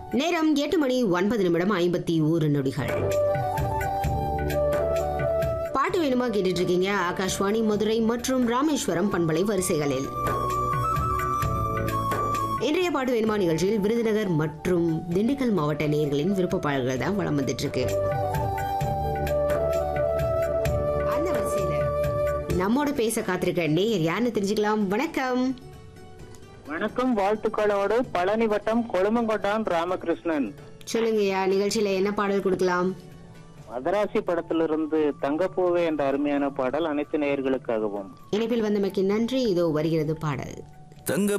நேரம் எட்டு மணி ஒன்பது நிமிடம் ஐம்பத்தி ஒரு நொடிகள் பாட்டு வேணுமா கேட்டுட்டு இருக்கீங்க ஆகாஷ்வாணி மதுரை மற்றும் ராமேஸ்வரம் பண்பலை வரிசைகளில் இன்றைய பாட்டு வேணுமா நிகழ்ச்சியில் விருதுநகர் மற்றும் திண்டுக்கல் மாவட்ட நேயர்களின் விருப்ப பாடல்கள் தான் வளம் வந்துட்டு இருக்கு அந்த வரிசையில நம்மோட பேச காத்திருக்க நேயர் யாருன்னு தெரிஞ்சுக்கலாம் வணக்கம் வணக்கம் வாழ்த்துக்களோடு பழனி வட்டம் கொழுமங்கொண்டான் ராமகிருஷ்ணன் சொல்லுங்கய்யா நிகழ்ச்சியில என்ன பாடல் கொடுக்கலாம் மதராசி படத்திலிருந்து தங்கப்பூவே என்ற அருமையான பாடல் அனைத்து நேயர்களுக்காகவும் இணைப்பில் வந்தமைக்கு நன்றி இதோ வருகிறது பாடல் தங்க